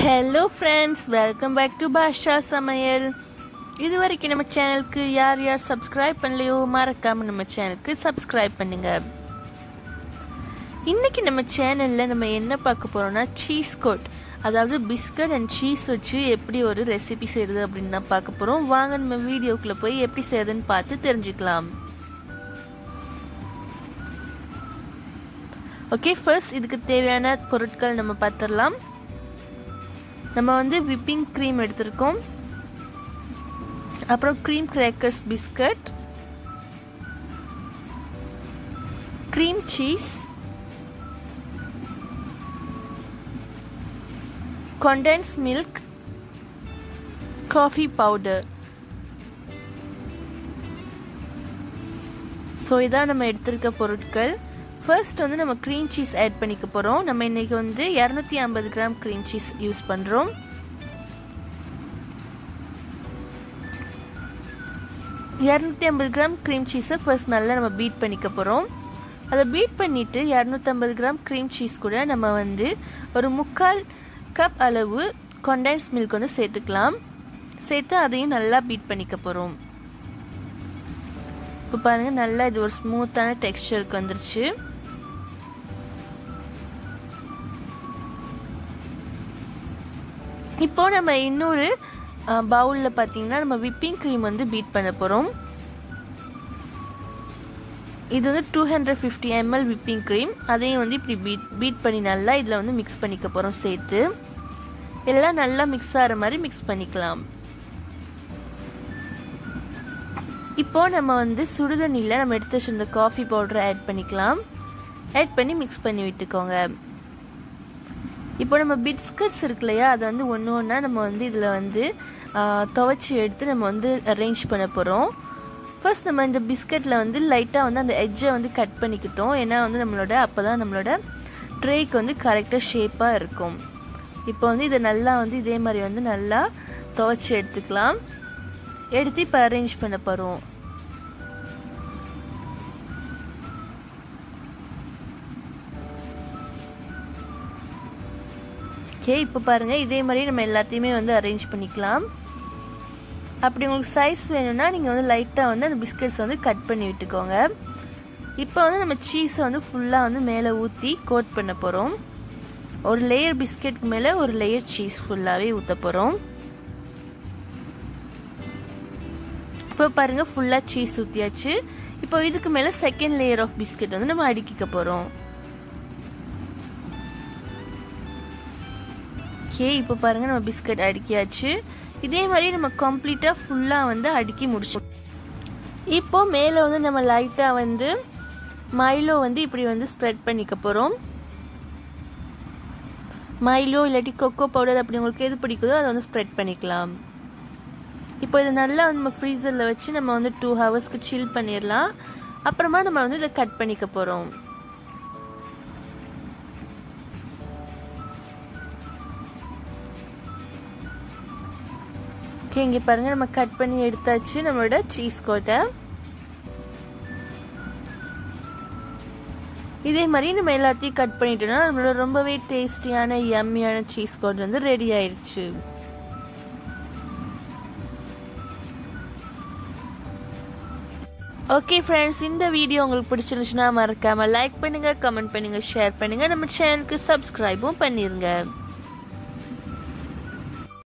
hello friends welcome back to Basha சமையல் இது வரைக்கும் நம்ம சேனலுக்கு யார் யார் சப்ஸ்கிரைப் பண்ணலையோ மறக்காம நம்ம சேனலுக்கு சப்ஸ்கிரைப் பண்ணுங்க இன்னைக்கு நம்ம சேனல்ல நம்ம என்ன பார்க்க போறோம்னா சீஸ் கோட் அதாவது பிஸ்கட் அண்ட் சீஸ் வச்சு எப்படி ஒரு ரெசிபி செய்யறது அப்படின்னு தான் பார்க்க போறோம் வாங்க நம்ம வீடியோக்குள்ள போய் எப்படி செய்யறதுன்னு பார்த்து தெரிஞ்சுக்கலாம் ஓகே ஃபர்ஸ்ட் இதுக்கு தேவையான பொருட்கள் நம்ம பார்த்துடலாம் நம்ம வந்து விப்பிங் க்ரீம் எடுத்திருக்கோம் அப்புறம் cream crackers biscuit cream cheese condensed milk coffee powder so இதான் நம்ம எடுத்திருக்க பொருட்கள் ஃபர்ஸ்ட் வந்து நம்ம க்ரீம் சீஸ் ஆட் பண்ணிக்க போகிறோம் நம்ம இன்னைக்கு வந்து இரநூத்தி ஐம்பது கிராம் க்ரீம் சீஸ் யூஸ் பண்ணுறோம் இரநூத்தி ஐம்பது கிராம் க்ரீம் சீஸை ஃபர்ஸ்ட் நல்லா நம்ம பீட் பண்ணிக்க போகிறோம் அதை பீட் பண்ணிவிட்டு இரநூத்தம்பது கிராம் க்ரீம் சீஸ் கூட நம்ம வந்து ஒரு முக்கால் கப் அளவு கொண்டென்ஸ் மில்க் வந்து சேர்த்துக்கலாம் சேர்த்து அதையும் நல்லா பீட் பண்ணிக்க போகிறோம் இப்போ பாருங்கள் நல்லா இது ஒரு ஸ்மூத்தான டெக்ஸ்டருக்கு வந்துருச்சு இப்போ நம்ம இன்னொரு பவுலில் பார்த்தீங்கன்னா நம்ம விப்பிங் க்ரீம் வந்து பீட் பண்ண போகிறோம் இது வந்து two hundred fifty ml whipping cream அதையும் வந்து இப்படி பீட் பீட் பண்ணி நல்லா இதில் வந்து மிக்ஸ் பண்ணிக்க போகிறோம் சேர்த்து எல்லாம் நல்லா மிக்ஸ் ஆகிற மாதிரி மிக்ஸ் பண்ணிக்கலாம் இப்போ நம்ம வந்து சுடுதண்ணியில் நம்ம எடுத்து வச்சிருந்த காஃபி பவுடரை ஆட் பண்ணிக்கலாம் ஆட் பண்ணி மிக்ஸ் பண்ணி விட்டுக்கோங்க இப்போ நம்ம பிஸ்கட்ஸ் இருக்கு இல்லையா அதை வந்து ஒன்று ஒன்றா நம்ம வந்து இதில் வந்து துவைச்சி எடுத்து நம்ம வந்து அரேஞ்ச் பண்ண போகிறோம் ஃபர்ஸ்ட் நம்ம இந்த பிஸ்கட்டில் வந்து லைட்டாக வந்து அந்த எட்ஜை வந்து கட் பண்ணிக்கிட்டோம் ஏன்னா வந்து நம்மளோட அப்போ தான் நம்மளோட ட்ரேக்கு வந்து கரெக்டாக ஷேப்பாக இருக்கும் இப்போ வந்து இதை நல்லா வந்து இதே மாதிரி வந்து நல்லா துவைச்சி எடுத்துக்கலாம் எடுத்து இப்போ அரேஞ்ச் பண்ண போகிறோம் ஓகே இப்போ பாருங்கள் இதே மாதிரி நம்ம எல்லாத்தையுமே வந்து அரேஞ்ச் பண்ணிக்கலாம் அப்படி உங்களுக்கு சைஸ் வேணும்னா நீங்கள் வந்து லைட்டாக வந்து அந்த பிஸ்கட்ஸ் வந்து கட் பண்ணி விட்டுக்கோங்க இப்போ வந்து நம்ம சீஸை வந்து ஃபுல்லாக வந்து மேலே ஊற்றி கோட் பண்ண போகிறோம் ஒரு லேயர் பிஸ்கெட்க்கு மேலே ஒரு லேயர் சீஸ் ஃபுல்லாகவே ஊற்ற போகிறோம் இப்போ பாருங்கள் ஃபுல்லாக சீஸ் ஊற்றியாச்சு இப்போ இதுக்கு மேலே செகண்ட் லேயர் ஆஃப் பிஸ்கெட் வந்து நம்ம அடுக்கிக்க போகிறோம் ஓகே இப்போ பாருங்கள் நம்ம பிஸ்கட் அடுக்கியாச்சு இதே மாதிரி நம்ம கம்ப்ளீட்டாக ஃபுல்லாக வந்து அடுக்கி முடிச்சோம் இப்போ மேலே வந்து நம்ம லைட்டாக வந்து மைலோ வந்து இப்படி வந்து ஸ்ப்ரெட் பண்ணிக்க போகிறோம் மைலோ இல்லாட்டி கொக்கோ பவுடர் அப்படி உங்களுக்கு எது பிடிக்குதோ அதை வந்து ஸ்ப்ரெட் பண்ணிக்கலாம் இப்போ இதை நல்லா நம்ம ஃப்ரீசரில் வச்சு நம்ம வந்து டூ ஹவர்ஸ்க்கு சில் பண்ணிடலாம் அப்புறமா நம்ம வந்து இதை கட் பண்ணிக்க போகிறோம் ஓகே இங்கே பாருங்கள் நம்ம கட் பண்ணி எடுத்தாச்சு நம்மளோட சீஸ் கோட்டை இதே மாதிரி நம்ம எல்லாத்தையும் கட் பண்ணிட்டோம்னா நம்மளோட ரொம்பவே டேஸ்டியான யம்மியான சீஸ் கோட் வந்து ரெடி ஆயிடுச்சு ஓகே ஃப்ரெண்ட்ஸ் இந்த வீடியோ உங்களுக்கு பிடிச்சிருந்துச்சுன்னா மறக்காம லைக் பண்ணுங்க கமெண்ட் பண்ணுங்க ஷேர் பண்ணுங்க நம்ம சேனலுக்கு சப்ஸ்கிரைபும் பண்ணிருங்க